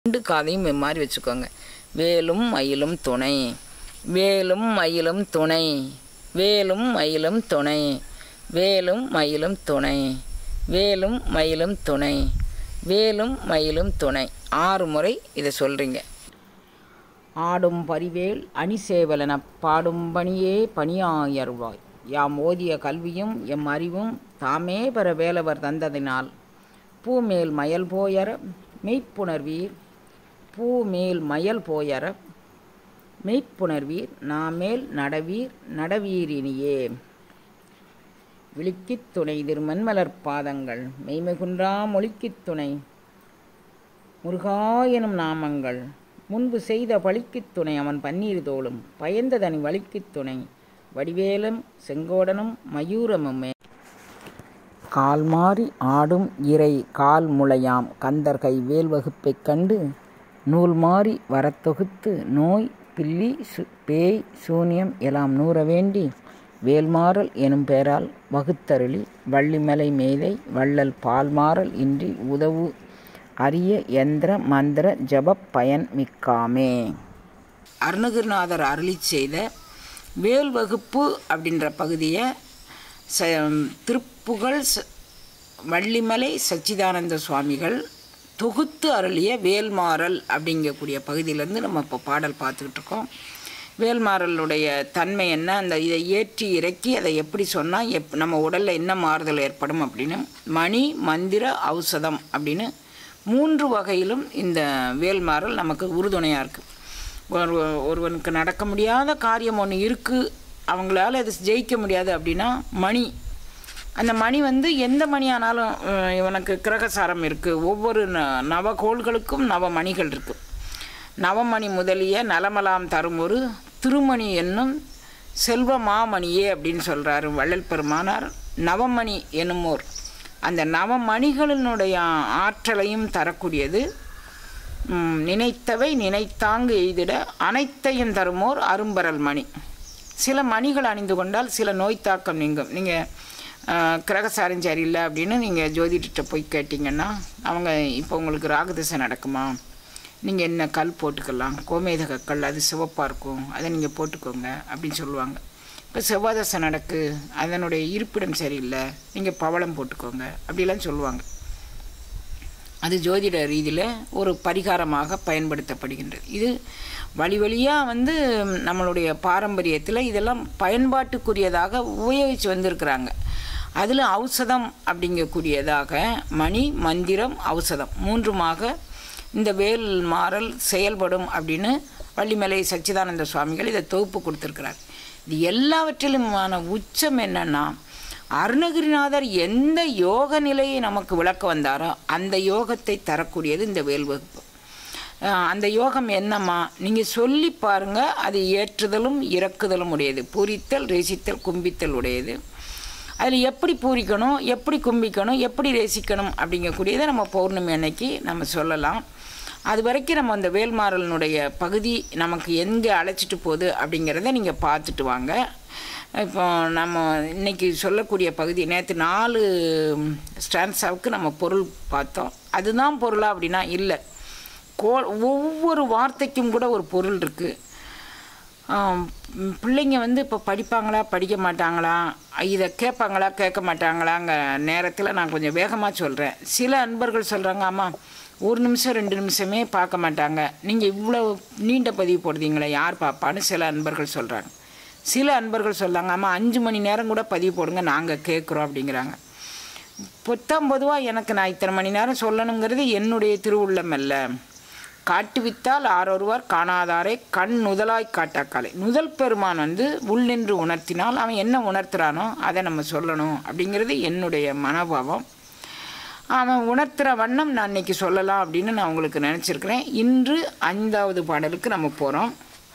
ரெண்டு காதையும் மாதிரி வச்சுக்கோங்க வேலும் மயிலும் துணை வேலும் மயிலும் துணை வேலும் மயிலும் துணை வேலும் மயிலும் துணை வேலும் மயிலும் துணை வேலும் மயிலும் துணை ஆறு முறை இதை சொல்கிறீங்க ஆடும் பரிவேல் அணிசேவலன பாடும் பணியே பணியாயருவாய் யாம் ஓதிய கல்வியும் எம் அறிவும் தாமே பெற வேலவர் தந்ததினால் பூமேல் மயல் போயர மெய்ப்புணர்வீர் பூமேல் மயல் போயர மெய்ப்புணர்வீர் நாமேல் நடவீர் நடவீரினியே விழிக்கித் துணை திருமண்மலர் பாதங்கள் மெய்மைகுன்றா மொழிக்கித் துணை முருகா எனும் நாமங்கள் முன்பு செய்த பழிக்குத் துணை அவன் பன்னீர் தோளும் பயந்ததனி வழிக்குத் துணை வடிவேலும் செங்கோடனும் மயூரமுமே கால் மாறி ஆடும் இறை கால் முளையாம் கந்தர்கை வேல் வகுப்பைக் கண்டு நூல் மாறி வரத்தொகுத்து நோய் பில்லி சு பேய் சூனியம் எல்லாம் நூற வேண்டி வேல்மாறல் எனும் பெயரால் வகுத்தருளி வள்ளிமலை மேலை வள்ளல் பால்மாறல் இன்றி உதவு அரிய யந்திர மந்திர ஜபப் பயன் மிக்காமே அருணகிரிநாதர் அருளி செய்த வேல் வகுப்பு அப்படின்ற பகுதியை ச திருப்புகழ் ச வள்ளிமலை சச்சிதானந்த சுவாமிகள் தொகுத்து அருளிய வேல்மாறல் அப்படிங்கக்கூடிய பகுதியிலேருந்து நம்ம இப்போ பாடல் பார்த்துக்கிட்டு இருக்கோம் வேல்மாறலுடைய தன்மை என்ன அந்த இதை ஏற்றி இறக்கி அதை எப்படி சொன்னால் எப் நம்ம உடலில் என்ன மாறுதல் ஏற்படும் அப்படின்னு மணி மந்திர ஔஷதம் அப்படின்னு மூன்று வகையிலும் இந்த வேல்மாறல் நமக்கு உறுதுணையாக இருக்குது ஒரு ஒருவனுக்கு நடக்க முடியாத காரியம் ஒன்று இருக்குது அவங்களால அதை ஜெயிக்க முடியாது அப்படின்னா மணி அந்த மணி வந்து எந்த மணி ஆனாலும் அஹ், இவனுக்கு கிரகசாரம் இருக்குது ஒவ்வொரு ந நவகோள்களுக்கும் நவ மணிகள் இருக்குது நவமணி முதலிய நலமலாம் தரும் ஒரு திருமணி என்னும் செல்வ மாமணியே அப்படின்னு சொல்கிறாரு வள்ளல் பெருமானார் நவமணி என்னுமோர் அந்த நவமணிகளினுடைய ஆற்றலையும் தரக்கூடியது ம், நினைத்தவை நினைத்தாங்கு எய்திட அனைத்தையும் தருமோர் அரும்பரல் மணி சில மணிகள் அணிந்து கொண்டால் சில நோய் தாக்கம் நீங்கும் நீங்கள் கிரகசாரம் சரியில்லை அப்படின்னு நீங்கள் ஜோதிடர்கிட்ட போய் கேட்டிங்கன்னா அவங்க இப்போ உங்களுக்கு ராகதிசை நடக்குமா நீங்கள் என்ன கல் போட்டுக்கலாம் கோமேதக கல் அது சிவப்பாக இருக்கும் அதை நீங்கள் போட்டுக்கோங்க அப்படின்னு சொல்லுவாங்க இப்போ செவ்வாதசை நடக்கு அதனுடைய இருப்பிடம் சரியில்லை நீங்கள் பவளம் போட்டுக்கோங்க அப்படிலாம் சொல்லுவாங்க அது ஜோதிட ரீதியில் ஒரு பரிகாரமாக பயன்படுத்தப்படுகின்றது இது வழி வழியாக வந்து நம்மளுடைய பாரம்பரியத்தில் இதெல்லாம் பயன்பாட்டுக்குரியதாக உபயோகித்து வந்திருக்கிறாங்க அதில் ஔஷதம் அப்படிங்கக்கூடியதாக மணி மந்திரம் ஔஷதம் மூன்றுமாக இந்த வேல் மாறல் செயல்படும் அப்படின்னு வள்ளிமலை சச்சிதானந்த சுவாமிகள் இதை தொகுப்பு கொடுத்துருக்கிறார் இது எல்லாவற்றிலுமான உச்சம் என்னன்னா அருணகிரிநாதர் எந்த யோக நிலையை நமக்கு விளக்க வந்தாரோ அந்த யோகத்தை தரக்கூடியது இந்த வேல் வகுப்பு அஹ் அந்த யோகம் என்னம்மா நீங்கள் சொல்லி பாருங்க அது ஏற்றுதலும் இறக்குதலும் உடையது பூரித்தல் ரசித்தல் கும்பித்தல் உடையது அதில் எப்படி பூரிக்கணும் எப்படி கும்பிக்கணும் எப்படி ரசிக்கணும் அப்படிங்கக்கூடியதை நம்ம பௌர்ணமி அன்னைக்கு நம்ம சொல்லலாம் அது வரைக்கும் நம்ம அந்த வேல்மாறலினுடைய பகுதி நமக்கு எங்கே அழைச்சிட்டு போகுது அப்படிங்கிறத நீங்கள் பார்த்துட்டு வாங்க இப்போ நம்ம இன்னைக்கு சொல்லக்கூடிய பகுதி நேற்று நாலு ஸ்டான்ஸாவுக்கு நம்ம பொருள் பார்த்தோம் அதுதான் பொருளா அப்படின்னா இல்லை கோ ஒவ்வொரு வார்த்தைக்கும் கூட ஒரு பொருள் இருக்குது ஆம், ம், பிள்ளைங்க வந்து இப்போ படிப்பாங்களா படிக்க மாட்டாங்களா இதை கேட்பாங்களா கேட்க மாட்டாங்களாங்க நேரத்தில் நான் கொஞ்சம் வேகமாக சொல்கிறேன் சில அன்பர்கள் சொல்கிறாங்க அம்மா ஒரு நிமிஷம் ரெண்டு நிமிஷமே பார்க்க மாட்டாங்க நீங்கள் இவ்வளோ நீண்ட பதிவு போடுறீங்களே யார் பாப்பான்னு சில அன்பர்கள் சொல்கிறாங்க சில அன்பர்கள் சொல்கிறாங்க அம்மா அஞ்சு மணி நேரம் கூட பதிவு போடுங்க நாங்கள் கேட்குறோம் அப்படிங்கிறாங்க பொத்தாம் பொதுவாக எனக்கு நான் இத்தனை மணி நேரம் சொல்லணுங்கிறது என்னுடைய திருவுள்ளம் அல்ல காட்டுவித்தால் ஆரொருவர் காணாதாரை கண் நுதலாய் காட்டாக்காலை நுதல் பெருமான் வந்து உள்ளின்று உணர்த்தினால் அவன் என்ன உணர்த்துறானோ அதை நம்ம சொல்லணும் அப்படிங்கிறது என்னுடைய மனோபாவம் அவன் உணர்த்துகிற வண்ணம் நான் இன்னைக்கு சொல்லலாம் அப்படின்னு நான் உங்களுக்கு நினச்சிருக்கிறேன் இன்று ஐந்தாவது பாடலுக்கு நம்ம போகிறோம்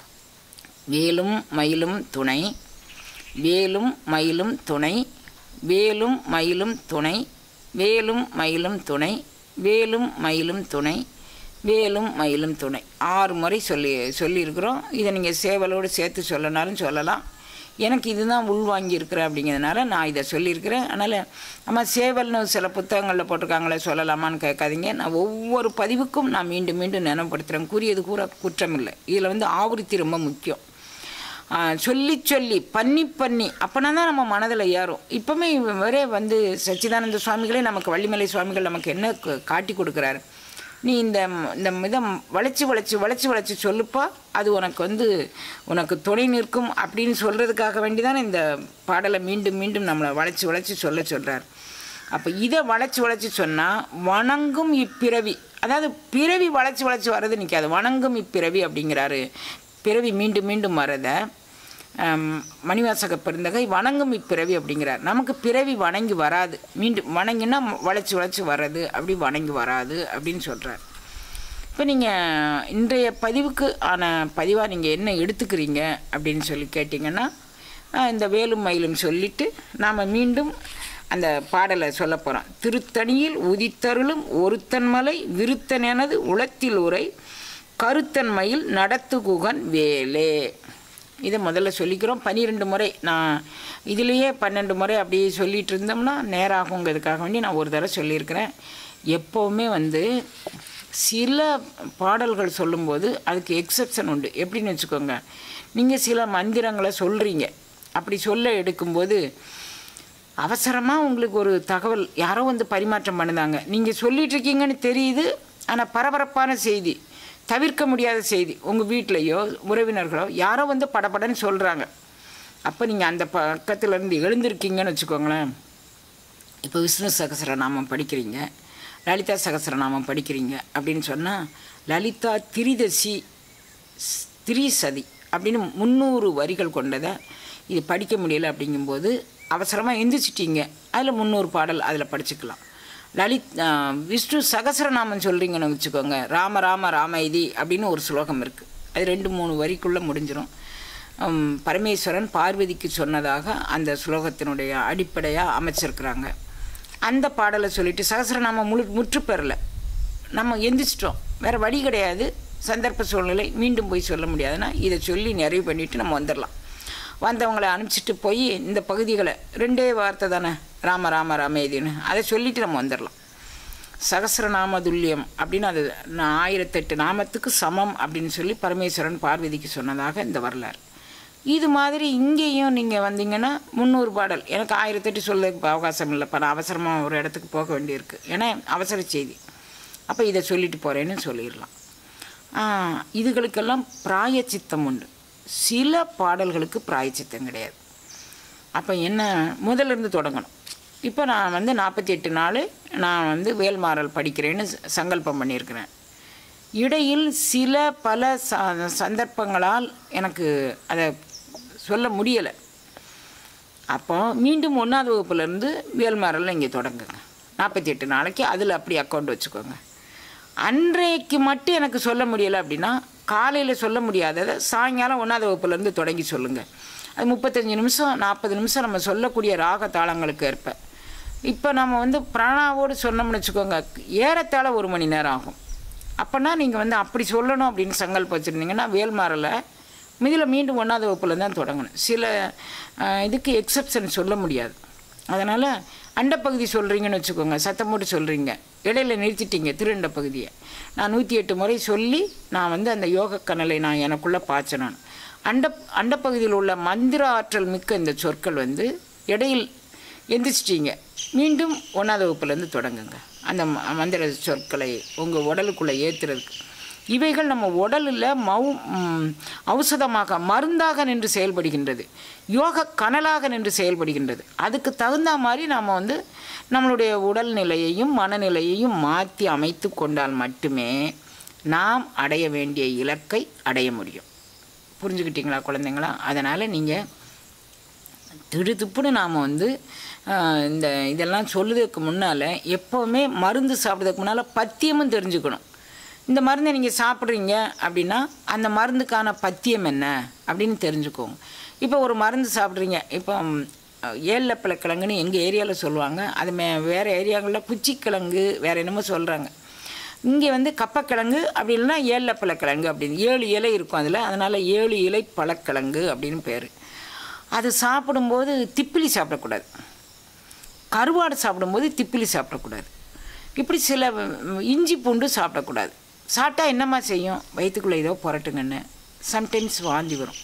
வேலும் மயிலும் துணை வேலும் மயிலும் துணை வேலும் மயிலும் துணை வேலும் மயிலும் துணை வேலும் மயிலும் துணை வேலும் மயிலும் துணை ஆறு முறை சொல்லி சொல்லியிருக்கிறோம் இதை நீங்கள் சேவலோடு சேர்த்து சொல்லனாலும் சொல்லலாம் எனக்கு இதுதான் உள்வாங்கியிருக்கிறேன் அப்படிங்கிறதுனால நான் இதை சொல்லியிருக்கிறேன் அதனால் நம்ம சேவல்னு சில புத்தகங்களில் போட்டிருக்காங்களே சொல்லலாமான்னு கேட்காதீங்க நான் ஒவ்வொரு பதிவுக்கும் நான் மீண்டும் மீண்டும் நினைப்படுத்துகிறேன் கூறியது கூட குற்றமில்லை இதில் வந்து ஆவருத்தி ரொம்ப முக்கியம் ஆ, சொல்லி சொல்லி பண்ணி பண்ணி அப்போனா தான் நம்ம மனதில் ஏறும் இப்போமே வரே வந்து சச்சிதானந்த சுவாமிகளே நமக்கு வள்ளிமலை சுவாமிகள் நமக்கு என்ன க- காட்டி கொடுக்குறாரு நீ இந்த இந்த இதை வளைச்சி வளைச்சி வளைச்சி வளைச்சி சொல்லுப்பா அது உனக்கு வந்து உனக்கு துணை நிற்கும் அப்படின்னு சொல்கிறதுக்காக வேண்டி தான் இந்த பாடலை மீண்டும் மீண்டும் நம்மளை வளைச்சி வளைச்சி சொல்ல சொல்கிறார் அப்போ இதை வளைச்சி வளைச்சி சொன்னால் வணங்கும் இப்பிறவி அதாவது பிறவி வளைச்சி வளைச்சி வர்றது நிற்காது வணங்கும் இப்பிறவி அப்படிங்கிறாரு பிறவி மீண்டும் மீண்டும் வரத மணிவாசக பெருந்தகை வணங்கும் இப்பிறவி அப்படிங்கிறார் நமக்கு பிறவி வணங்கி வராது மீண்டும் வணங்கினா வளைச்சி வளைச்சி வர்றது அப்படி வணங்கி வராது அப்படின்னு சொல்கிறார் இப்போ நீங்கள் இன்றைய பதிவுக்கு ஆன பதிவாக நீங்கள் என்ன எடுத்துக்கிறீங்க அப்படின்னு சொல்லி கேட்டிங்கன்னா ஆஹ், இந்த வேலும் மயிலும் சொல்லிட்டு நாம் மீண்டும் அந்த பாடலை சொல்ல போகிறோம் திருத்தணியில் உதித்தருளும் ஒருத்தன் மலை விருத்தன் எனது உளத்தில் உரை கருத்தன் மயில் நடத்து குகன் வேலே இதை முதல்ல சொல்லிக்கிறோம் பன்னிரெண்டு முறை நான் இதுலேயே பன்னெண்டு முறை அப்படியே சொல்லிட்டு இருந்தோம்னா நேராகுங்கிறதுக்காக வேண்டி நான் ஒரு தடவை சொல்லியிருக்கிறேன் எப்போவுமே வந்து சில பாடல்கள் சொல்லும்போது அதுக்கு எக்ஸெப்ஷன் உண்டு எப்படின்னு வச்சுக்கோங்க நீங்கள் சில மந்திரங்களை சொல்கிறீங்க அப்படி சொல்ல எடுக்கும்போது அவசரமாக உங்களுக்கு ஒரு தகவல் யாரோ வந்து பரிமாற்றம் பண்ணுதாங்க நீங்கள் சொல்லிட்டு இருக்கீங்கன்னு தெரியுது ஆனால் பரபரப்பான செய்தி தவிர்க்க முடியாத செய்தி உங்கள் வீட்லேயோ உறவினர்களோ யாரோ வந்து படபடன்னு சொல்கிறாங்க அப்போ நீங்கள் அந்த பக்கத்துலேருந்து எழுந்திருக்கீங்கன்னு வச்சுக்கோங்களேன் இப்போ விஷ்ணு சகசரநாமம் படிக்கிறீங்க லலிதா சகசரநாமம் படிக்கிறீங்க அப்படின்னு சொன்னால் லலிதா திரிதசி ஸ்- திரிசதி அப்படின்னு முந்நூறு வரிகள் கொண்டதை இது படிக்க முடியல அப்படிங்கும்போது அவசரமாக எந்திரிச்சிட்டீங்க அதில் முந்நூறு பாடல் அதில் படிச்சுக்கலாம் லலித் ஆ, விஷ்ணு சகசரநாமம் சொல்கிறீங்கன்னு வச்சுக்கோங்க ராம ராம ராம இதி அப்படின்னு ஒரு ஸ்லோகம் இருக்குது அது ரெண்டு மூணு வரிக்குள்ளே முடிஞ்சிடும் உம், பரமேஸ்வரன் பார்வதிக்கு சொன்னதாக அந்த ஸ்லோகத்தினுடைய அடிப்படையாக அமைச்சிருக்கிறாங்க அந்த பாடலை சொல்லிட்டு சகசரநாமம் முழு முற்று பெறல நம்ம எந்திரிச்சிட்டோம் வேறு வழி கிடையாது சந்தர்ப்ப சூழ்நிலை மீண்டும் போய் சொல்ல முடியாதுன்னா இதை சொல்லி நிறைவு பண்ணிவிட்டு நம்ம வந்துடலாம் வந்தவங்களை அனுப்பிச்சிட்டு போய் இந்த பகுதிகளை ரெண்டே வார்த்தை தானே ராம ராம ராமேதின்னு அதை சொல்லிட்டு நம்ம வந்துடலாம் சகசிரநாம துல்லியம் அப்படின்னு அது நான் ஆயிரத்தெட்டு நாமத்துக்கு சமம் அப்படின்னு சொல்லி பரமேஸ்வரன் பார்வதிக்கு சொன்னதாக இந்த வரலாறு இது மாதிரி இங்கேயும் நீங்கள் வந்தீங்கன்னா முந்நூறு பாடல் எனக்கு ஆயிரத்தெட்டு சொல்லதுக்கு இப்ப அவகாசம் இல்லைப்பா நான் அவசரமாக ஒரு இடத்துக்கு போக வேண்டியிருக்கு ஏன்னா அவசர செய்தி அப்போ இதை சொல்லிட்டு போகிறேன்னு சொல்லிடலாம் ஆ, இதுகளுக்கெல்லாம் பிராயச்சித்தம் உண்டு சில பாடல்களுக்கு பிராயச்சித்தம் கிடையாது அப்போ என்ன முதல்ல இருந்து தொடங்கணும் இப்போ நான் வந்து நாற்பத்தி எட்டு நாள் நான் வந்து வேல்மாறல் படிக்கிறேன்னு ச- சங்கல்பம் பண்ணியிருக்கிறேன் இடையில் சில பல ச சந்தர்ப்பங்களால் எனக்கு அதை சொல்ல முடியலை அப்போ மீண்டும் ஒன்றாவது வகுப்புலேருந்து வேல்மாறல் இங்கே தொடங்குங்க நாற்பத்தி எட்டு நாளைக்கு அதில் அப்படி அக்கௌண்ட் வச்சுக்கோங்க அன்றைக்கு மட்டும் எனக்கு சொல்ல முடியலை அப்படின்னா காலையில் சொல்ல முடியாததை சாயங்காலம் ஒன்றாவது வகுப்புலேருந்து தொடங்கி சொல்லுங்கள் அது முப்பத்தஞ்சு நிமிஷம் நாற்பது நிமிஷம் நம்ம சொல்லக்கூடிய ராக தாளங்களுக்கு ஏற்ப இப்போ நம்ம வந்து பிராணாவோடு சொன்னோம்னு வச்சுக்கோங்க ஏறத்தாழ ஒரு மணி நேரம் ஆகும் அப்போனா நீங்கள் வந்து அப்படி சொல்லணும் அப்படின்னு சங்கல்பம் வச்சுருந்தீங்கன்னா வேல்மாரில் மிதில் மீண்டும் ஒன்றாவது வகுப்பில் தான் தொடங்கணும் சில அஹ், இதுக்கு எக்ஸப்ஷன் சொல்ல முடியாது அதனால் அண்டப்பகுதி சொல்கிறீங்கன்னு வச்சுக்கோங்க சத்தம் போட்டு சொல்கிறீங்க இடையில நிறுத்திட்டீங்க திருண்ட பகுதியை நான் நூற்றி எட்டு முறை சொல்லி நான் வந்து அந்த யோக கனலை நான் எனக்குள்ளே பாய்ச்சணும் அண்ட அண்டப்பகுதியில் உள்ள மந்திர ஆற்றல் மிக்க இந்த சொற்கள் வந்து இடையில் எந்திரிச்சிட்டீங்க மீண்டும் ஒன்றாவது வகுப்புலேருந்து தொடங்குங்க அந்த ம- மந்திர சொற்களை உங்கள் உடலுக்குள்ளே ஏற்றுறதுக்கு இவைகள் நம்ம உடலில் மவு ம், ஔஷதமாக மருந்தாக நின்று செயல்படுகின்றது யோக கனலாக நின்று செயல்படுகின்றது அதுக்கு தகுந்த மாதிரி நாம் வந்து நம்மளுடைய உடல்நிலையையும் மனநிலையையும் மாற்றி அமைத்து கொண்டால் மட்டுமே நாம் அடைய வேண்டிய இலக்கை அடைய முடியும் புரிஞ்சுக்கிட்டீங்களா குழந்தைங்களா அதனால் நீங்கள் திடுதுப்புன்னு நாம் வந்து ஆஹ், இந்த இதெல்லாம் சொல்லுறதுக்கு முன்னால் எப்போவுமே மருந்து சாப்பிட்றதுக்கு முன்னால் பத்தியமும் தெரிஞ்சுக்கணும் இந்த மருந்தை நீங்கள் சாப்பிட்றீங்க அப்படின்னா அந்த மருந்துக்கான பத்தியம் என்ன அப்படின்னு தெரிஞ்சுக்கோங்க இப்போ ஒரு மருந்து சாப்பிட்றீங்க இப்போ ம், ஏல்லப்பழ கிழங்குன்னு எங்கள் ஏரியாவில் சொல்லுவாங்க அது மே வேறு ஏரியாங்களில் குச்சிக்கிழங்கு வேறு என்னமோ சொல்கிறாங்க இங்கே வந்து கப்பக்கிழங்கு அப்படி இல்லைன்னா ஏல்லப்பழ கிழங்கு அப்படின்னு ஏழு இலை இருக்கும் அதில் அதனால் ஏழு இலை பழக்கிழங்கு அப்படின்னு பேர் அது சாப்பிடும்போது திப்பிலி சாப்பிடக்கூடாது கருவாடு சாப்பிடும்போது திப்பிலி சாப்பிடக்கூடாது இப்படி சில ம், இஞ்சி பூண்டு சாப்பிடக்கூடாது சாப்பிட்டா என்னம்மா செய்யும் வயிற்றுக்குள்ளே ஏதோ புரட்டுங்கன்னு சம்டைம்ஸ் வாந்தி வரும்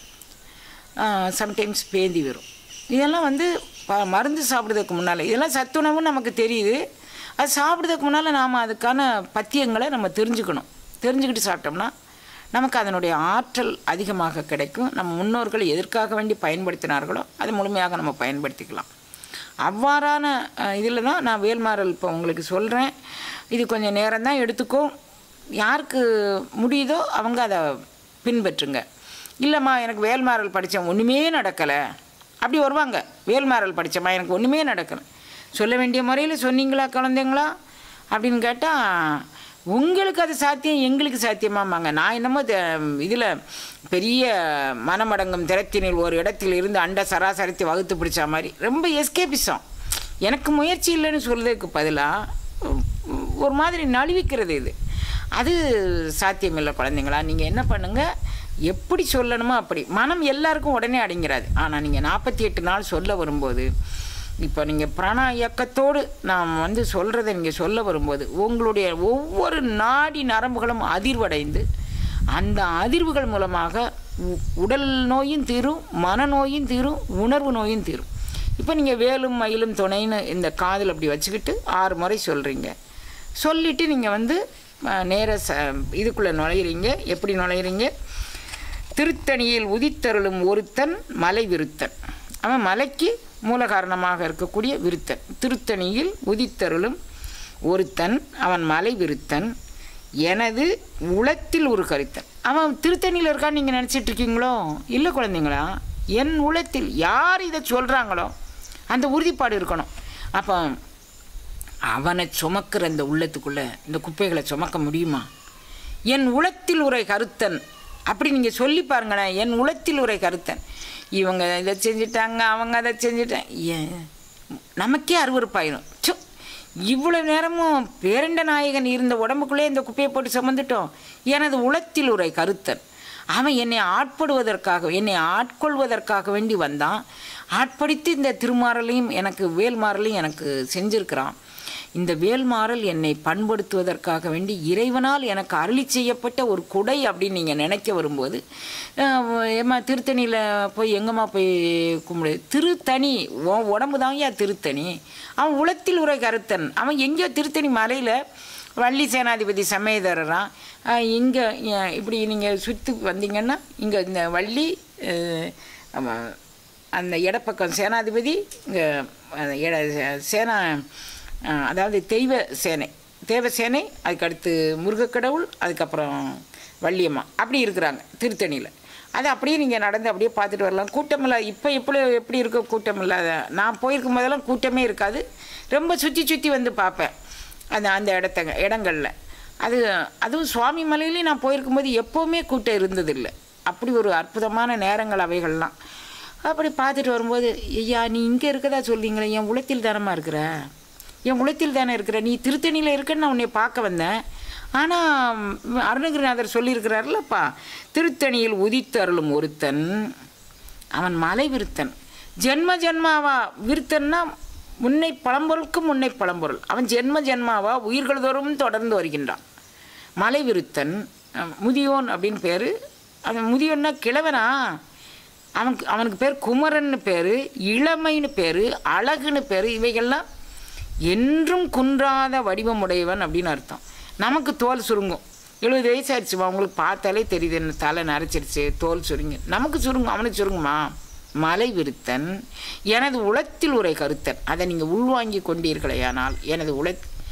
சம்டைம்ஸ் பேந்தி வரும் இதெல்லாம் வந்து ப மருந்து சாப்பிட்றதுக்கு முன்னால் இதெல்லாம் சத்துணவு நமக்கு தெரியுது அது சாப்பிட்றதுக்கு முன்னால் நாம் அதுக்கான பத்தியங்களை நம்ம தெரிஞ்சுக்கணும் தெரிஞ்சுக்கிட்டு சாப்பிட்டோம்னா நமக்கு அதனுடைய ஆற்றல் அதிகமாக கிடைக்கும் நம்ம முன்னோர்கள் எதற்காக வேண்டி பயன்படுத்தினார்களோ அதை முழுமையாக நம்ம பயன்படுத்திக்கலாம் அவ்வாறான இதில் தான் நான் வேல்மாறல் இப்போ உங்களுக்கு சொல்கிறேன் இது கொஞ்சம் நேரம் தான் எடுத்துக்கும் யாருக்கு முடியுதோ அவங்க அதை பின்பற்றுங்க இல்லைம்மா எனக்கு வேல்மாறல் படித்தேன் ஒன்றுமே நடக்கலை அப்படி வருவாங்க வேல்மாறல் படித்தம்மா எனக்கு ஒன்றுமே நடக்கலை சொல்ல வேண்டிய முறையில் சொன்னீங்களா குழந்தைங்களா அப்படின்னு கேட்டால் உங்களுக்கு அது சாத்தியம் எங்களுக்கு சாத்தியமாமாங்க நான் என்னமோ இதில் பெரிய மனமடங்கும் திறத்தினில் ஒரு இடத்தில் இருந்து அண்ட சராசரத்தை வகுத்து பிடிச்ச மாதிரி ரொம்ப எஸ்கேபிசம் எனக்கு முயற்சி இல்லைன்னு சொல்றதுக்கு பதிலாக ஒரு மாதிரி நழுவிக்கிறது இது அது சாத்தியமில்லை குழந்தைங்களா நீங்கள் என்ன பண்ணுங்கள் எப்படி சொல்லணுமோ அப்படி மனம் எல்லாருக்கும் உடனே அடங்கிறாது ஆனால் நீங்கள் நாற்பத்தி எட்டு நாள் சொல்ல வரும்போது இப்போ நீங்கள் பிராண இயக்கத்தோடு நாம் வந்து சொல்கிறத நீங்கள் சொல்ல வரும்போது உங்களுடைய ஒவ்வொரு நாடி நரம்புகளும் அதிர்வடைந்து அந்த அதிர்வுகள் மூலமாக உ- உடல் நோயும் தீரும் மனநோயும் தீரும் உணர்வு நோயும் தீரும் இப்போ நீங்கள் வேலும் மயிலும் துணைன்னு இந்த காதில் அப்படி வச்சுக்கிட்டு ஆறு முறை சொல்கிறீங்க சொல்லிவிட்டு நீங்கள் வந்து அஹ், நேர ச இதுக்குள்ளே நுழையிறீங்க எப்படி நுழையிறீங்க திருத்தணியில் உதித்தருளும் ஒருத்தன் மலை விருத்தன் அவன் மலைக்கு மூல காரணமாக இருக்கக்கூடிய விருத்தன் திருத்தணியில் உதித்தருளும் ஒருத்தன் அவன் மலை விருத்தன் எனது உளத்தில் ஒரு கருத்தன் அவன் திருத்தணியில் இருக்கான்னு நீங்கள் நினச்சிட்டு இருக்கீங்களோ இல்லை குழந்தைங்களா என் உளத்தில் யார் இதை சொல்கிறாங்களோ அந்த உறுதிப்பாடு இருக்கணும் அப்போ அவனை சுமக்கிற இந்த உள்ளத்துக்குள்ளே இந்த குப்பைகளை சுமக்க முடியுமா என் உளத்தில் உரை கருத்தன் அப்படி நீங்கள் சொல்லி பாருங்களேன் என் உளத்தில் உரை கருத்தன் இவங்க இதை செஞ்சிட்டாங்க அவங்க அதை செஞ்சிட்டாங்க ஏன் நமக்கே அருவருப்பாயிரும் சோ இவ்வளோ நேரமும் பேரண்ட நாயகன் இருந்த உடம்புக்குள்ளே இந்த குப்பையை போட்டு சுமந்துட்டோம் எனது உளத்தில் உரை கருத்தன் அவன் என்னை ஆட்படுவதற்காக என்னை ஆட்கொள்வதற்காக வேண்டி வந்தான் ஆட்படுத்தி இந்த திருமாறலையும் எனக்கு வேல்மாறலையும் எனக்கு செஞ்சிருக்கிறான் இந்த வேல்மாறல் என்னை பண்படுத்துவதற்காக வேண்டி இறைவனால் எனக்கு அருளி செய்யப்பட்ட ஒரு குடை அப்படின்னு நீங்கள் நினைக்க வரும்போது அஹ், ஏம்மா திருத்தணியில் போய் எங்கம்மா போய் கும்பிடு திருத்தணி உன் உடம்பு தான் ஏன் திருத்தணி அவன் உளத்தில் உரை கருத்தன் அவன் எங்கேயோ திருத்தணி மலையில் வள்ளி சேனாதிபதி சமேதரரான் இங்கே இப்படி நீங்கள் சுற்றி வந்தீங்கன்னா இங்கே இந்த வள்ளி அஹ், ஆமா, அந்த இடப்பக்கம் சேனாதிபதி இங்கே இட சேனா அஹ், அதாவது தெய்வ சேனை தேவ சேனை அதுக்கடுத்து முருகக்கடவுள் அதுக்கப்புறம் வள்ளியம்மா அப்படி இருக்கிறாங்க திருத்தணியில் அது அப்படியே நீங்கள் நடந்து அப்படியே பார்த்துட்டு வரலாம் கூட்டம் இல்லாத இப்போ எப்படி எப்படி இருக்க கூட்டம் இல்லாத நான் போயிருக்கும் போதெல்லாம் கூட்டமே இருக்காது ரொம்ப சுற்றி சுற்றி வந்து பார்ப்பேன் அந்த அந்த இடத்தங்க இடங்களில் அது அதுவும் சுவாமி மலையிலையும் நான் போயிருக்கும்போது எப்போவுமே கூட்டம் இருந்ததில்லை அப்படி ஒரு அற்புதமான நேரங்கள் அவைகள்லாம் அப்படி பார்த்துட்டு வரும்போது ஐயா நீ இங்கே இருக்கதா சொல்றீங்களே என் உளத்தில் தானம்மா இருக்கிற என் உளத்தில் தானே இருக்கிற நீ திருத்தணியில் இருக்கன்னு நான் உன்னை பார்க்க வந்தேன் ஆனால் அருணகிரிநாதர் சொல்லியிருக்கிறார்லப்பா திருத்தணியில் உதித்து அருளும் ஒருத்தன் அவன் மலை விருத்தன் ஜென்ம ஜென்மாவா விருத்தன்னா முன்னை பழம்பொருளுக்கும் முன்னை பழம்பொருள் அவன் ஜென்ம ஜென்மாவா உயிர்கள் தோறும் தொடர்ந்து வருகின்றான் மலை விருத்தன் அஹ், முதியோன் அப்படின்னு பேர் அவன் முதியோன்னா கிழவனா அவனுக்கு அவனுக்கு பேர் குமரன்னு பேர் இளமைன்னு பேர் அழகுன்னு பேர் இவைகள்லாம் என்றும் குன்றாத வடிவமுடையவன் அப்படின்னு அர்த்தம் நமக்கு தோல் சுருங்கும் எழுபது வயசு ஆயிடுச்சுமா உங்களுக்கு பார்த்தாலே தெரியுது என்ன தலை நரைச்சிருச்சு தோல் சுருங்கி நமக்கு சுருங்கும் அவனுக்கு சுருங்குமா மலை விருத்தன் எனது உளத்தில் உரை கருத்தன் அதை நீங்கள் உள்வாங்கி கொண்டீர்களேயானால் எனது உள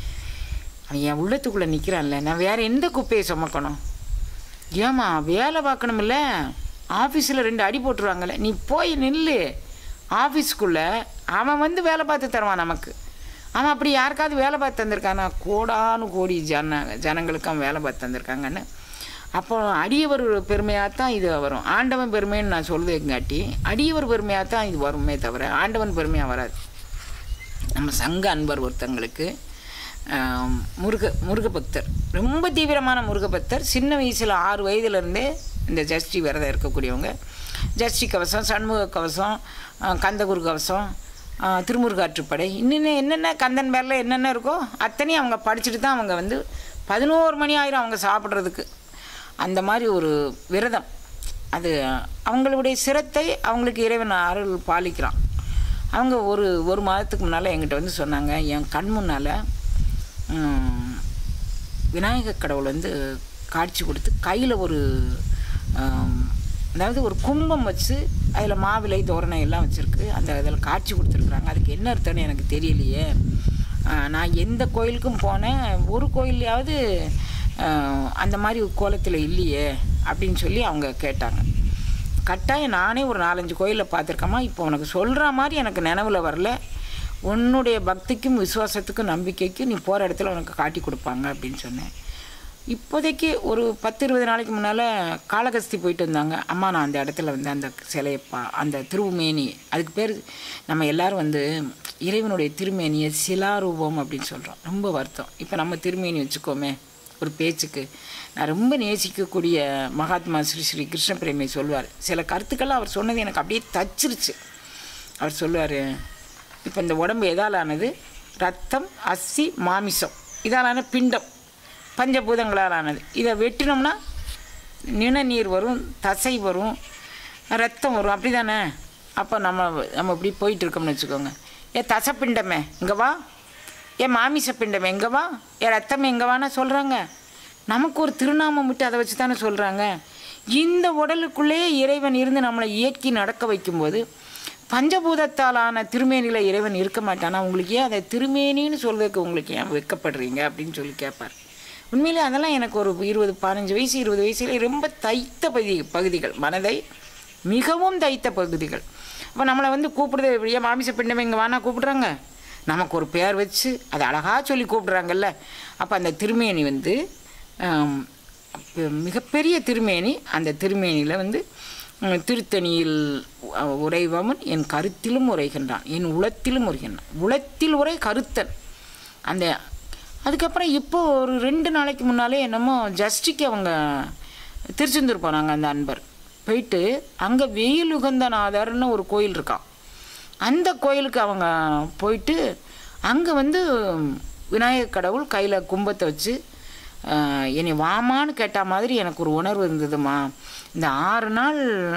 அவன் என் உள்ளத்துக்குள்ளே நிற்கிறான்ல நான் வேறு எந்த குப்பையை சுமக்கணும் ஏம்மா வேலை பார்க்கணுமில்ல ஆஃபீஸில் ரெண்டு அடி போட்டுருவாங்கல்ல நீ போய் நில்லு ஆஃபீஸ்க்குள்ளே அவன் வந்து வேலை பார்த்து தருவான் நமக்கு அவன் அப்படி யாருக்காவது வேலை பார்த்து தந்திருக்கானா கோடானு கோடி ஜன ஜனங்களுக்கு அவன் வேலை பார்த்து தந்திருக்காங்கன்னு அப்போ அடியவர் பெருமையாக தான் இது வரும் ஆண்டவன் பெருமைன்னு நான் சொல்லுவேங்காட்டி அடியவர் பெருமையாக தான் இது வருமே தவிர ஆண்டவன் பெருமையாக வராது நம்ம சங்க அன்பர் ஒருத்தங்களுக்கு ஆம், முருக முருக பக்தர் ரொம்ப தீவிரமான முருக பக்தர் சின்ன வயசில் ஆறு வயதுலேருந்தே இந்த ஜஷ்டி விரதம் இருக்கக்கூடியவங்க ஜஷ்டி கவசம் சண்முக கவசம் அஹ், கந்தகுரு கவசம் அஹ், திருமுருகாற்றுப்படை இன்னும் என்னென்ன கந்தன் பேரில் என்னென்ன இருக்கோ அத்தனையும் அவங்க படிச்சுட்டு தான் அவங்க வந்து பதினோரு மணி ஆயிரம் அவங்க சாப்பிட்றதுக்கு அந்த மாதிரி ஒரு விரதம் அது அவங்களுடைய சிரத்தை அவங்களுக்கு இறைவன் அருள் பாலிக்கிறான் அவங்க ஒரு ஒரு மாதத்துக்கு முன்னால் என்கிட்ட வந்து சொன்னாங்க என் கண் முன்னால் விநாயகர் கடவுள் வந்து காட்சி கொடுத்து கையில் ஒரு ஆம், அதாவது ஒரு கும்பம் வச்சு அதில் மாவிலை தோரணை எல்லாம் வச்சுருக்கு அந்த இதில் காட்சி கொடுத்துருக்குறாங்க அதுக்கு என்ன அர்த்தம்னு எனக்கு தெரியலையே ஆ, நான் எந்த கோயிலுக்கும் போனேன் ஒரு கோயில்லையாவது ஆ, அந்த மாதிரி கோலத்தில் இல்லையே அப்படின்னு சொல்லி அவங்க கேட்டாங்க கட்டாயம் நானே ஒரு நாலஞ்சு கோயிலில் பார்த்துருக்கேம்மா இப்போ உனக்கு சொல்கிற மாதிரி எனக்கு நினைவில் வரல உன்னுடைய பக்திக்கும் விசுவாசத்துக்கும் நம்பிக்கைக்கும் நீ போகிற இடத்துல உனக்கு காட்டி கொடுப்பாங்க அப்படின்னு சொன்னேன் இப்போதைக்கு ஒரு பத்து இருபது நாளைக்கு முன்னால் காளகஸ்தி போயிட்டு வந்தாங்க அம்மா நான் அந்த இடத்துல வந்து அந்த சிலையை பா அந்த திருமேனி அதுக்கு பேர் நம்ம எல்லாரும் வந்து இறைவனுடைய திருமேனியை சிலாரூபம் அப்படின்னு சொல்கிறோம் ரொம்ப வருத்தம் இப்போ நம்ம திருமேனி வச்சுக்கோமே ஒரு பேச்சுக்கு நான் ரொம்ப நேசிக்கக்கூடிய மகாத்மா ஸ்ரீ ஸ்ரீ கிருஷ்ண பிரேமி சொல்லுவார் சில கருத்துக்கள்லாம் அவர் சொன்னது எனக்கு அப்படியே தச்சிருச்சு அவர் சொல்லுவார் இப்போ இந்த உடம்பு எதால் ஆனது ரத்தம் அஸ்தி மாமிசம் இதாலான பிண்டம் பஞ்சபூதங்களால் ஆனது இதை வெட்டினோம்னா நிணநீர் வரும் தசை வரும் ரத்தம் வரும் அப்படி தானே அப்போ நம்ம நம்ம இப்படி போயிட்டு இருக்கோம்னு வச்சுக்கோங்க ஏ தசப்பிண்டமே இங்கே வா ஏன் மாமிச பிண்டமே எங்கே வா ஏன் ரத்தம் எங்கே வான்னு சொல்கிறாங்க நமக்கு ஒரு திருநாமம் விட்டு அதை வச்சு தானே சொல்கிறாங்க இந்த உடலுக்குள்ளேயே இறைவன் இருந்து நம்மளை இயக்கி நடக்க வைக்கும்போது பஞ்சபூதத்தாலான திருமேனியில் இறைவன் இருக்க மாட்டானா உங்களுக்கு ஏன் அதை திருமேனின்னு சொல்றதுக்கு உங்களுக்கு ஏன் வெட்கப்படுறீங்க அப்படின்னு சொல்லி கேட்பார் உண்மையிலே அதெல்லாம் எனக்கு ஒரு இருபது பதினஞ்சு வயசு இருபது வயசுல ரொம்ப தைத்த பகுதி பகுதிகள் மனதை மிகவும் தைத்த பகுதிகள் அப்போ நம்மளை வந்து கூப்பிடுறது ஏன் மாமிச பிண்டமே இங்கே வானா கூப்பிடுறாங்க நமக்கு ஒரு பேர் வச்சு அதை அழகாக சொல்லி கூப்பிடுறாங்கல்ல அப்போ அந்த திருமேனி வந்து ஆம், அப்ப மிகப்பெரிய திருமேனி அந்த திருமேனியில் வந்து உம், திருத்தணியில் உ- உறைபவன் என் கருத்திலும் உரைகின்றான் என் உளத்திலும் உரைகின்றான் உளத்தில் உரை கருத்தன் அந்த அதுக்கப்புறம் இப்போ ஒரு ரெண்டு நாளைக்கு முன்னாலே என்னமோ ஜஸ்டிக்கு அவங்க திருச்செந்தூர் போனாங்க அந்த அன்பர் போயிட்டு அங்கே வெயில் உகந்தநாதர்னு ஒரு கோயில் இருக்கான் அந்த கோயிலுக்கு அவங்க போயிட்டு அங்கே வந்து விநாயகர் கடவுள் கையில் கும்பத்தை வச்சு ஆஹ், என்னை வாமான்னு கேட்ட மாதிரி எனக்கு ஒரு உணர்வு இருந்ததுமா இந்த ஆறு நாள்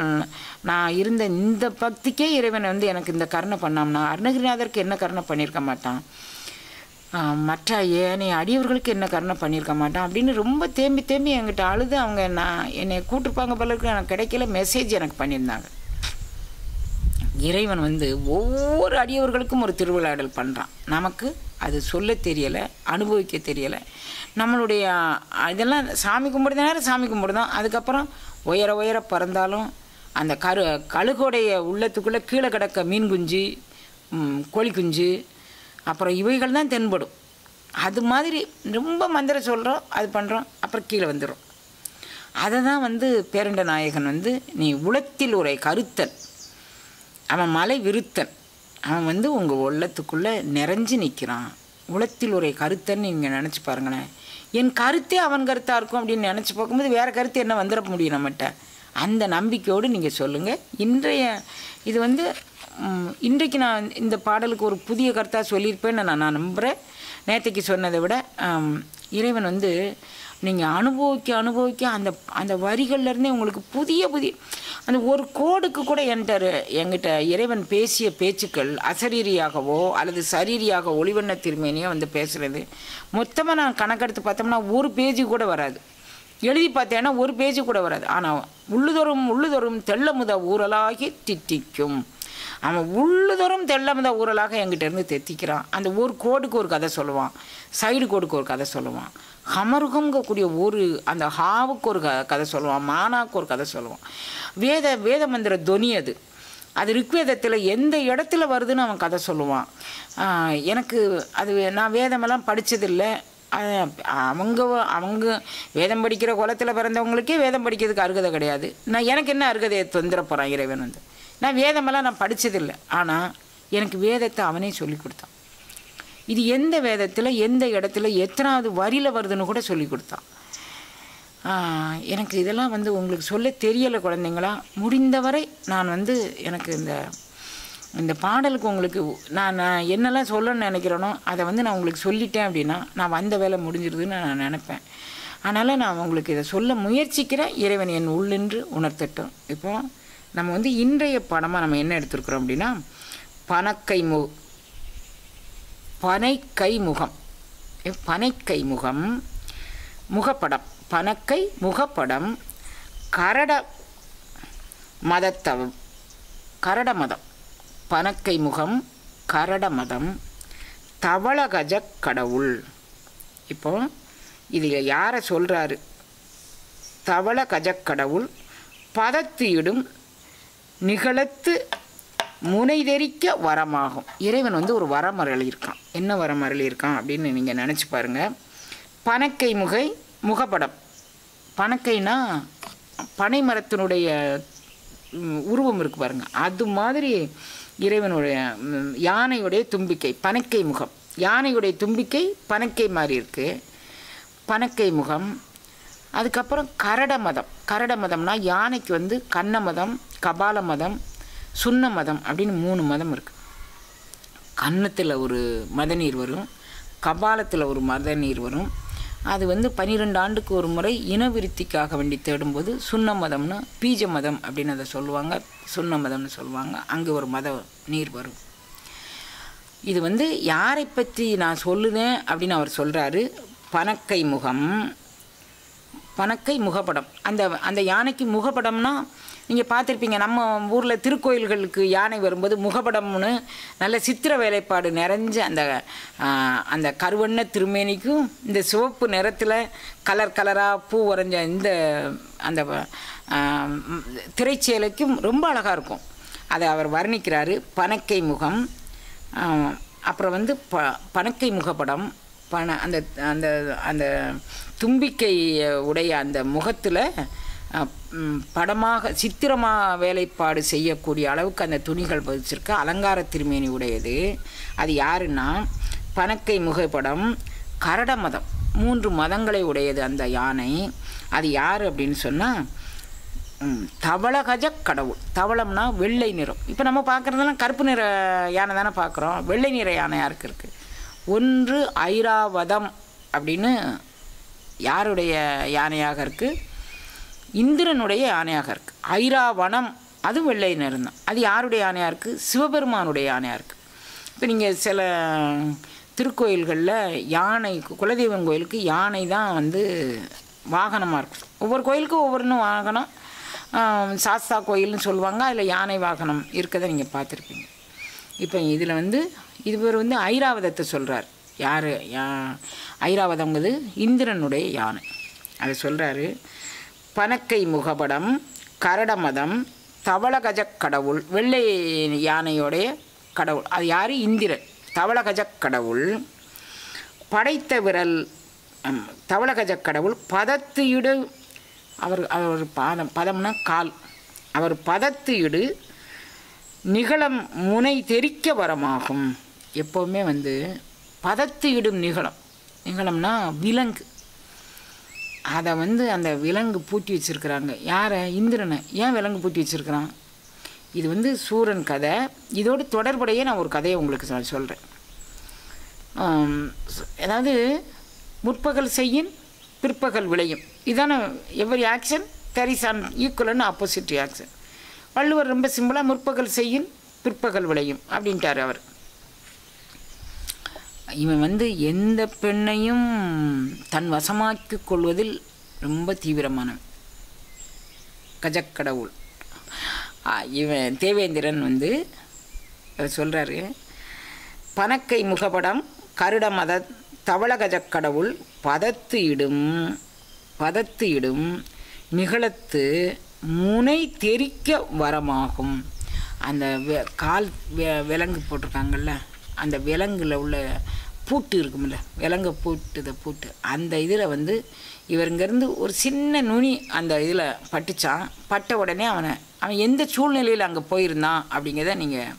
நான் இருந்த இந்த பக்திக்கே இறைவன் வந்து எனக்கு இந்த கருணை பண்ணாம்னா அருணகிரிநாதருக்கு என்ன கருணை பண்ணியிருக்க மாட்டான் ஆஹ், மற்ற ஏனைய அடியவர்களுக்கு என்ன கருணை பண்ணியிருக்க மாட்டான் அப்படின்னு ரொம்ப தேம்பி தேம்பி என்கிட்ட அழுது அவங்க நான் என்னை கூட்டிருப்பாங்க போல இருக்கு எனக்கு கிடைக்கல மெசேஜ் எனக்கு பண்ணியிருந்தாங்க இறைவன் வந்து ஒவ்வொரு அடியவர்களுக்கும் ஒரு திருவிழாடல் பண்ணுறான் நமக்கு அது சொல்ல தெரியலை அனுபவிக்க தெரியலை நம்மளுடைய அஹ், இதெல்லாம் சாமி கும்பிடுற நேரம் சாமி கும்பிடுதான் அதுக்கப்புறம் உயர உயர பறந்தாலும் அந்த கரு கழுகோடைய உள்ளத்துக்குள்ளே கீழே கிடக்க மீன் குஞ்சு ம், கோழி குஞ்சு அப்புறம் இவைகள் தான் தென்படும் அது மாதிரி ரொம்ப மந்திரம் சொல்கிறோம் அது பண்ணுறோம் அப்புறம் கீழே வந்துடும் அதை தான் வந்து பேரண்ட நாயகன் வந்து நீ உளத்தில் உரை கருத்தன் அவன் மலை விருத்தன் அவன் வந்து உங்கள் உள்ளத்துக்குள்ளே நிறைஞ்சு நிற்கிறான் உளத்தில் ஒரு கருத்தன்னு நீங்கள் நினச்சி பாருங்களேன் என் கருத்தே அவன் கருத்தாக இருக்கும் அப்படின்னு நினச்சி பார்க்கும்போது வேறு கருத்து என்ன வந்துட முடியும் நம்மகிட்ட அந்த நம்பிக்கையோடு நீங்கள் சொல்லுங்கள் இன்றைய இது வந்து ம், இன்றைக்கு நான் இந்த பாடலுக்கு ஒரு புதிய கருத்தாக சொல்லியிருப்பேன்னு நான் நான் நம்புகிறேன் நேற்றுக்கு சொன்னதை விட ஆம், இறைவன் வந்து நீங்கள் அனுபவிக்க அனுபவிக்க அந்த அந்த வரிகள்லேருந்தே உங்களுக்கு புதிய புதிய அந்த ஒரு கோடுக்கு கூட என்கிட்ட ரு- என்கிட்ட இறைவன் பேசிய பேச்சுக்கள் அசரீரியாகவோ அல்லது சரீரியாக ஒளிவண்ண திருமேனியோ வந்து பேசுகிறது மொத்தமாக நான் கணக்கெடுத்து பார்த்தோம்னா ஒரு பேஜு கூட வராது எழுதி பார்த்தேன்னா ஒரு பேஜு கூட வராது ஆனால் உள்ளுதொரும் உள்ளுதொரும் தெள்ளமுத ஊரலாகி தித்திக்கும் அவன் உள்ளுதொரும் தெள்ளமுத ஊரலாக என்கிட்ட இருந்து தெத்திக்கிறான் அந்த ஒரு கோடுக்கு ஒரு கதை சொல்லுவான் சைடு கோடுக்கு ஒரு கதை சொல்லுவான் ஹமருகம்ங்கக்கூடிய ஒரு அந்த ஹாவுக்கு ஒரு க கதை சொல்லுவான் மானாக்கு ஒரு கதை சொல்லுவான் வேத வேத மந்திர தொனி அது அது ரிக்வேதத்தில் எந்த இடத்துல வருதுன்னு அவன் கதை சொல்லுவான் ஆஹ் எனக்கு அது நான் வேதமெல்லாம் படித்ததில்லை அவங்க அவங்க வேதம் படிக்கிற குலத்தில் பிறந்தவங்களுக்கே வேதம் படிக்கிறதுக்கு அருகதை கிடையாது நான் எனக்கு என்ன அருகதையை தொந்திர போகிறான் இறைவன் வந்து நான் வேதமெல்லாம் நான் படித்ததில்லை ஆனால் எனக்கு வேதத்தை அவனே சொல்லி கொடுத்தான் இது எந்த வேதத்தில் எந்த இடத்துல எத்தனாவது வரியில் வருதுன்னு கூட சொல்லி கொடுத்தான் ஆஹ், எனக்கு இதெல்லாம் வந்து உங்களுக்கு சொல்ல தெரியலை குழந்தைங்களா முடிந்தவரை நான் வந்து எனக்கு இந்த இந்த பாடலுக்கு உங்களுக்கு நான் நான் என்னெல்லாம் சொல்லணும்னு நினைக்கிறேனோ அதை வந்து நான் உங்களுக்கு சொல்லிட்டேன் அப்படின்னா நான் வந்த வேலை முடிஞ்சிருதுன்னு நான் நினைப்பேன் அதனால் நான் உங்களுக்கு இதை சொல்ல முயற்சிக்கிறேன் இறைவன் என் உள்ளென்று உணர்த்தட்டும் இப்போ நம்ம வந்து இன்றைய படமாக நம்ம என்ன எடுத்திருக்கிறோம் அப்படின்னா பனக்கை மு பனைக்கை முகம் எ- பனைக்கை முகம் முகப்படம் பனக்கை முகப்படம் கரட மதத்தவம் கரட மதம் பனக்கை முகம் கரட மதம் தவளகஜ கடவுள் இப்போ இதில் யாரை சொல்கிறாரு தவள கஜக்கடவுள் பதத்தியிடும் நிகழத்து முனைதெறிக்க வரமாகும் இறைவன் வந்து ஒரு வரம் அருளியிருக்கான் என்ன வரம் அருளியிருக்கான் அப்படின்னு நீங்கள் நினச்சி பாருங்கள் பனக்கை முகை முகப்படம் பனக்கைனா பனை மரத்தினுடைய ம், உருவம் இருக்கு பாருங்க அது மாதிரி இறைவனுடைய ம், யானையுடைய தும்பிக்கை பனக்கை முகம் யானையுடைய தும்பிக்கை பனக்கை மாதிரி இருக்கு பனக்கை முகம் அதுக்கப்புறம் கரட மதம் கரட மதம்னா யானைக்கு வந்து கண்ண மதம் கபால மதம் சுண்ண மதம் அப்படின்னு மூணு மதம் இருக்குது கன்னத்தில் ஒரு மதநீர் வரும் கபாலத்தில் ஒரு மதநீர் வரும் அது வந்து பன்னிரெண்டு ஆண்டுக்கு ஒரு முறை இனவிருத்திக்காக வேண்டி தேடும்போது சுண்ண மதம்னு பீஜ மதம் அப்படின்னு அதை சொல்லுவாங்க சுண்ண மதம்னு சொல்லுவாங்க அங்கே ஒரு மத நீர் வரும் இது வந்து யாரை பற்றி நான் சொல்லுதேன் அப்படின்னு அவர் சொல்கிறாரு பனக்கை முகம் பனக்கை முகப்படம் அந்த அந்த யானைக்கு முகப்படம்னா நீங்கள் பார்த்துருப்பீங்க நம்ம ஊரில் திருக்கோயில்களுக்கு யானை வரும்போது முகப்படம்னு நல்ல சித்திர வேலைப்பாடு நிறைஞ்ச அந்த ஆ, அந்த கருவண்ண திருமேனிக்கும் இந்த சிவப்பு நிறத்தில் கலர் கலராக பூ வரைஞ்ச இந்த அந்த ஆ, ம், திரைச்சேலைக்கும் ரொம்ப அழகாக இருக்கும் அதை அவர் வர்ணிக்கிறாரு பனக்கை முகம் ஆ, அப்புறம் வந்து ப பனக்கை முகப்படம் பண அந்த அந்த அந்த தும்பிக்கை உடைய அந்த முகத்தில் படமாக சித்திரமாக வேலைப்பாடு செய்யக்கூடிய அளவுக்கு அந்த துணிகள் பதிச்சிருக்க அலங்கார திருமேனி உடையது அது யாருன்னா பனக்கை முகப்படம் கரட மதம் மூன்று மதங்களை உடையது அந்த யானை அது யார் அப்படின்னு சொன்னால் தவளகஜ கடவுள் தவளம்னா வெள்ளை நிறம் இப்போ நம்ம பார்க்குறதெல்லாம் கருப்பு நிற யானை தானே பார்க்குறோம் வெள்ளை நிற யானை யாருக்கு இருக்குது ஒன்று ஐராவதம் அப்படின்னு யாருடைய யானையாக இருக்குது இந்திரனுடைய யானையாக இருக்குது ஐராவனம் அது வெள்ளை நிறம் தான் அது யாருடைய யானையாக இருக்குது சிவபெருமானுடைய யானையாக இருக்குது இப்போ நீங்கள் சில திருக்கோயில்களில் யானை குலதெய்வம் கோயிலுக்கு யானை தான் வந்து வாகனமாக இருக்கும் ஒவ்வொரு கோயிலுக்கும் ஒவ்வொன்றும் வாகனம் ஆம், சாஸ்தா கோயில்னு சொல்லுவாங்க அதில் யானை வாகனம் இருக்கதை நீங்கள் பார்த்துருப்பீங்க இப்போ இதில் வந்து இதுவர் வந்து ஐராவதத்தை சொல்கிறார் யார் யா ஐராவதங்கிறது இந்திரனுடைய யானை அதை சொல்கிறாரு பனக்கை முகபடம் கரடமதம் தவளகஜ கடவுள் வெள்ளை யானையோடைய கடவுள் அது யார் இந்திரன் தவளகஜ கடவுள் படைத்த விரல் ம், தவளகஜ கடவுள் பதத்து இடு அவர் அவர் பாதம் பதம்னா கால் அவர் பதத்து இடு நிகழம் முனை தெரிக்க வரமாகும் எப்போவுமே வந்து பதத்து இடும் நிகழம் நிகழம்னா விலங்கு அதை வந்து அந்த விலங்கு பூட்டி வச்சிருக்கிறாங்க யாரை இந்திரனை ஏன் விலங்கு பூட்டி வச்சிருக்கிறான் இது வந்து சூரன் கதை இதோடு தொடர்புடைய நான் ஒரு கதையை உங்களுக்கு நான் சொல்கிறேன் அதாவது முற்பகல் செய்யின் பிற்பகல் விளையும் இதான every action there is an equal and opposite action Valluvar ரொம்ப சிம்பிளாக முற்பகல் செய்யின் பிற்பகல் விளையும் அப்படின்ட்டார் அவர் இவன் வந்து எந்த பெண்ணையும் தன் வசமாக்கிக் கொள்வதில் ரொம்ப தீவிரமானவன் கஜக்கடவுள் ஆ, இவன் தேவேந்திரன் வந்து சொல்கிறாரு பனக்கை முகப்படம் கருட மத தவளகஜக் கடவுள் பதத்து இடும் பதத்து இடும் நிகழத்து முனை தெரிக்க வரமாகும் அந்த வெ- கால் வெ- விலங்கு போட்டிருக்காங்கல்ல அந்த விலங்குல உள்ள பூட்டு இருக்கும்ல விலங்கு பூட்டுத பூட்டு அந்த இதில் வந்து இவர் இங்கேருந்து ஒரு சின்ன நுனி அந்த இதில் பட்டுச்சான் பட்ட உடனே அவனை அவன் எந்த சூழ்நிலையில் அங்கே போயிருந்தான் அப்படிங்கிறத நீங்கள்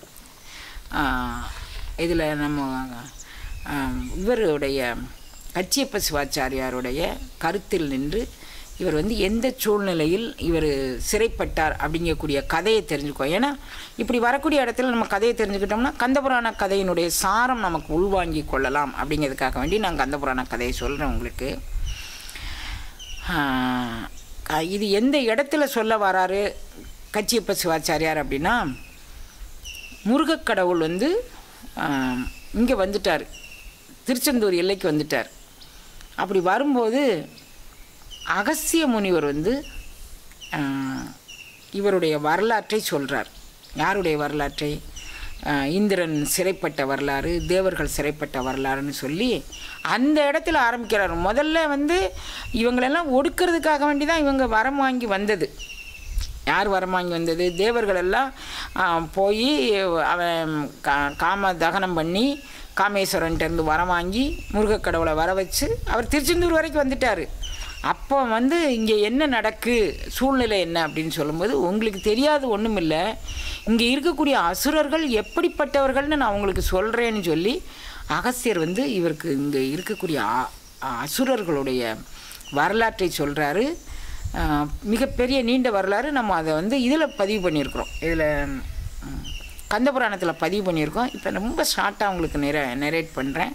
இதில் நம்ம ஆஹ், இவருடைய கச்சியப்ப சிவாச்சாரியாருடைய கருத்தில் நின்று இவர் வந்து எந்த சூழ்நிலையில் இவர் சிறைப்பட்டார் அப்படிங்கக்கூடிய கதையை தெரிஞ்சுக்கோ ஏன்னா இப்படி வரக்கூடிய இடத்துல நம்ம கதையை தெரிஞ்சுக்கிட்டோம்னா கந்தபுராண கதையினுடைய சாரம் நமக்கு உள்வாங்கி கொள்ளலாம் அப்படிங்கிறதுக்காக வேண்டி நான் கந்தபுராண கதையை சொல்கிறேன் உங்களுக்கு ஆஹ் இது எந்த இடத்துல சொல்ல வராரு கச்சியப்ப சிவாச்சாரியார் அப்படின்னா முருகக் கடவுள் வந்து இங்கே வந்துட்டார் திருச்செந்தூர் எல்லைக்கு வந்துட்டார் அப்படி வரும்போது அகஸ்திய முனிவர் வந்து ஆஹ், இவருடைய வரலாற்றை சொல்கிறார் யாருடைய வரலாற்றை ஆஹ், இந்திரன் சிறைப்பட்ட வரலாறு தேவர்கள் சிறைப்பட்ட வரலாறுன்னு சொல்லி அந்த இடத்துல ஆரம்பிக்கிறார் முதல்ல வந்து இவங்களெல்லாம் ஒடுக்கிறதுக்காக வேண்டி தான் இவங்க வரம் வாங்கி வந்தது யார் வரம் வாங்கி வந்தது தேவர்கள் எல்லாம் போய் அவன் கா காம தகனம் பண்ணி காமேஸ்வரன்ட்டேருந்து வரம் வாங்கி முருகக் கடவுளை வர வச்சு அவர் திருச்செந்தூர் வரைக்கும் வந்துட்டார் அப்போ வந்து இங்கே என்ன நடக்கு சூழ்நிலை என்ன அப்படின்னு சொல்லும்போது உங்களுக்கு தெரியாது ஒன்றும் இல்லை இங்கே இருக்கக்கூடிய அசுரர்கள் எப்படிப்பட்டவர்கள்னு நான் உங்களுக்கு சொல்கிறேன்னு சொல்லி அகஸ்தியர் வந்து இவருக்கு இங்கே இருக்கக்கூடிய அ- அசுரர்களுடைய வரலாற்றை சொல்கிறாரு மிகப்பெரிய நீண்ட வரலாறு நம்ம அதை வந்து இதில் பதிவு பண்ணியிருக்கிறோம் இதில் கந்தபுராணத்தில் பதிவு பண்ணியிருக்கோம் இப்போ ரொம்ப ஷார்ட்டாக உங்களுக்கு நிற நெரேட் பண்ணுறேன்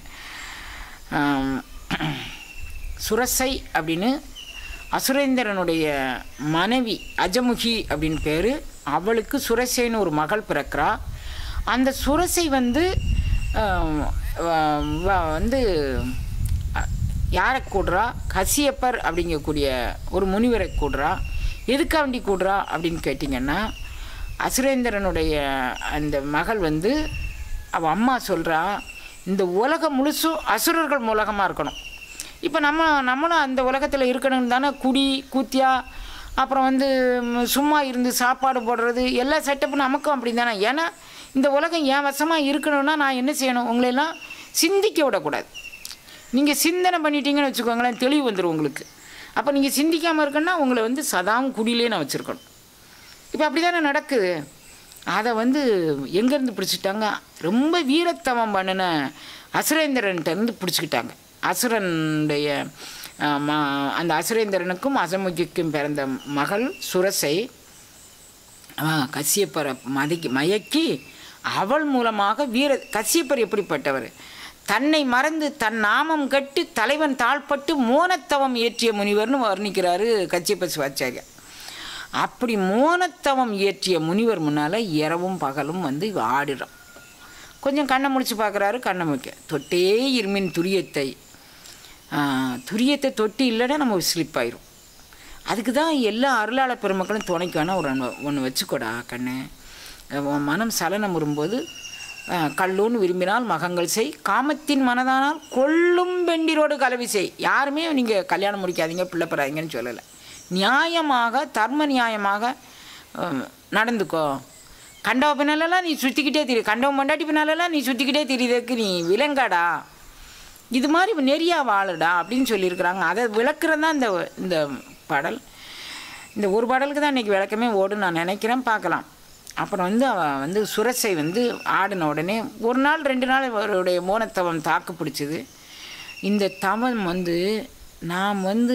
சுரசை அப்படின்னு அசுரேந்திரனுடைய மனைவி அஜமுகி அப்படின்னு பேர் அவளுக்கு சுரசைன்னு ஒரு மகள் பிறக்கிறா அந்த சுரசை வந்து ஆம், வ- வ- வந்து அ, யாரை கூடுறா கசியப்பர் அப்படிங்கக்கூடிய ஒரு முனிவரை கூடுறா எதுக்காக வேண்டி கூடுறா அப்படின்னு கேட்டிங்கன்னா அசுரேந்திரனுடைய அந்த மகள் வந்து அவள் அம்மா சொல்கிறா இந்த உலகம் முழுசும் அசுரர்கள் உலகமாக இருக்கணும் இப்போ நம்ம நம்மளும் அந்த உலகத்தில் இருக்கணும்னு தானே குடி கூத்தியா அப்புறம் வந்து ம், சும்மா இருந்து சாப்பாடு போடுறது எல்லா செட்டப்பும் நமக்கும் அப்படி தானே ஏன்னா இந்த உலகம் என் வசமாக இருக்கணும்னா நான் என்ன செய்யணும் உங்களையெல்லாம் சிந்திக்க விடக்கூடாது நீங்கள் சிந்தனை பண்ணிட்டீங்கன்னு வச்சுக்கோங்களேன் தெளிவு வந்துடும் உங்களுக்கு அப்போ நீங்கள் சிந்திக்காமல் இருக்கணும்னா உங்களை வந்து சதாவும் குடியிலே நான் வச்சுருக்கணும் இப்போ அப்படி தானே நடக்குது அதை வந்து எங்கேருந்து பிடிச்சிட்டாங்க ரொம்ப வீரத்தவம் பண்ணின அசுரேந்திரன்ட்டேருந்து பிடிச்சிக்கிட்டாங்க அசுரனுடைய ஆஹ், ம- அந்த அசுரேந்திரனுக்கும் அசமுகிக்கும் பிறந்த மகள் சுரசை ஆஹ், கசியப்பரை மதக்கி மயக்கி அவள் மூலமாக வீர கசியப்பர் எப்படிப்பட்டவர் தன்னை மறந்து தன் நாமம் கட்டு தலைவன் தாழ்பட்டு மோனத்தவம் இயற்றிய முனிவர்னு வர்ணிக்கிறாரு கச்சியப்ப சிவாச்சாரியா அப்படி மோனத்தவம் இயற்றிய முனிவர் முன்னால் இரவும் பகலும் வந்து இவ ஆடிடும் கொஞ்சம் கண்ணை முடிச்சு பார்க்குறாரு கண்ணை முடிக்க தொட்டே இருமின் துரியத்தை ஆ, துரியத்தை தொட்டு இல்லைன்னா நம்ம ஸ்லிப் ஆயிரும் அதுக்கு தான் எல்லா அருளாள பெருமக்களும் துணைக்கு வேணால் ஒரு ஒன்று வச்சுக்கோடா கண்ணு உன் மனம் சலனம் வரும்போது ஆ, கல்லூன்னு விரும்பினால் மகங்கள் செய் காமத்தின் மனதானால் கொல்லும் பெண்டிரோடு கலவி செய் யாருமே நீங்கள் கல்யாணம் முடிக்காதீங்க பிள்ளை பெறாதீங்கன்னு சொல்லலை நியாயமாக தர்ம நியாயமாக ஆம், நடந்துக்கோ கண்டவ பின்னாலெல்லாம் நீ சுற்றிக்கிட்டே திரி கண்டவன் பொண்டாட்டி பின்னாலெல்லாம் நீ சுற்றிக்கிட்டே திரியுதுக்கு நீ விலங்காடா இது மாதிரி நெறியா வாழுடா அப்படின்னு சொல்லியிருக்கிறாங்க அதை விளக்குறது தான் இந்த இந்த பாடல் இந்த ஒரு பாடலுக்கு தான் இன்றைக்கி விளக்கமே ஓடும் நான் நினைக்கிறேன் பார்க்கலாம் அப்புறம் வந்து அவன் வந்து சுரசை வந்து ஆடின உடனே ஒரு நாள் ரெண்டு நாள் அவருடைய மோனத்தவம் தாக்கு பிடிச்சிது இந்த தவம் வந்து நாம் வந்து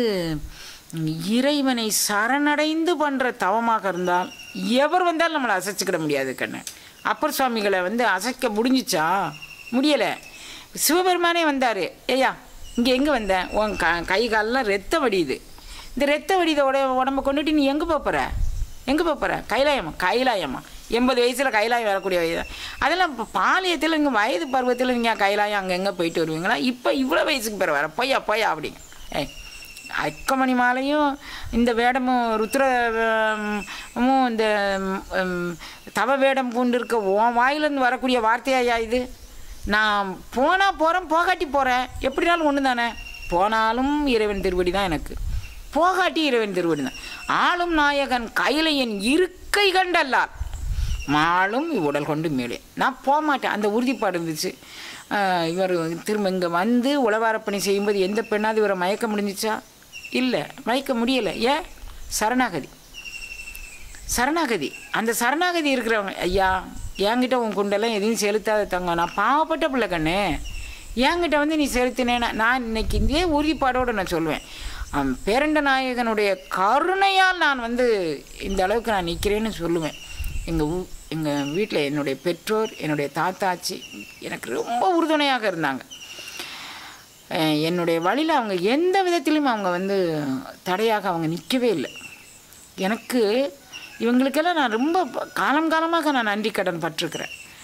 இறைவனை சரணடைந்து பண்ணுற தவமாக இருந்தால் எவர் வந்தாலும் நம்மளை அசைச்சிக்கிட முடியாது கண்ணு அப்பர் சுவாமிகளை வந்து அசைக்க முடிஞ்சிச்சா முடியலை சிவபெருமானே வந்தார் ஏய்யா இங்கே எங்கே வந்தேன் உன் க கை காலெல்லாம் ரத்தம் வடியுது இந்த ரத்த வடித உட உடம்ப கொண்டுட்டு நீ எங்கே போகிற எங்கே போகிற கைலாயமா கைலாயமா எண்பது வயசில் கைலாயம் வரக்கூடிய வயது அதெல்லாம் இப்போ பாலியத்தில் இங்கே வயது பருவத்தில் நீங்கள் கைலாயம் அங்கே எங்கே போயிட்டு வருவீங்களா இப்போ இவ்வளோ வயசுக்கு பேர் வர பொய்யா பொய்யா அப்படிங்க ஏய் அக்கமணி மாலையும் இந்த வேடமும் ருத்ரமும் இந்த ம், தவ வேடம் பூண்டு இருக்க உன் வாயிலிருந்து வரக்கூடிய வார்த்தையா இது நான் போனால் போகிறேன் போகாட்டி போகிறேன் எப்படினாலும் ஒன்று தானே போனாலும் இறைவன் திருவடி தான் எனக்கு போகாட்டி இறைவன் திருவடி தான் ஆளும் நாயகன் கையிலையன் இருக்கை கண்டல்லால் மாளும் உடல் கொண்டு மேலே நான் போக மாட்டேன் அந்த உறுதிப்பாடு இருந்துச்சு ஆஹ் இவர் திரும்ப இங்கே வந்து உளவாரப்பணி செய்யும்போது எந்த பெண்ணாவது இவரை மயக்க முடிஞ்சிச்சா இல்லை மயக்க முடியலை ஏன் சரணாகதி சரணாகதி அந்த சரணாகதி இருக்கிறவங்க ஐயா என்கிட்ட உன் குண்டெல்லாம் எதையும் செலுத்தாத தங்க நான் பாவப்பட்ட பிள்ளை கண்ணு என்கிட்ட வந்து நீ செலுத்தினேன்னா நான் இன்னைக்கு இதே உறுதிப்பாடோடு நான் சொல்லுவேன் அவன் பேரண்ட நாயகனுடைய கருணையால் நான் வந்து இந்த அளவுக்கு நான் நிற்கிறேன்னு சொல்லுவேன் எங்கள் ஊ எங்கள் வீட்டில் என்னுடைய பெற்றோர் என்னுடைய தாத்தாச்சி எனக்கு ரொம்ப உறுதுணையாக இருந்தாங்க அஹ் என்னுடைய வழியில் அவங்க எந்த விதத்திலையும் அவங்க வந்து தடையாக அவங்க நிற்கவே இல்லை எனக்கு இவங்களுக்கெல்லாம் நான் ரொம்ப ப- காலம் காலமாக நான் நன்றி கடன் பட்டிருக்கிறேன்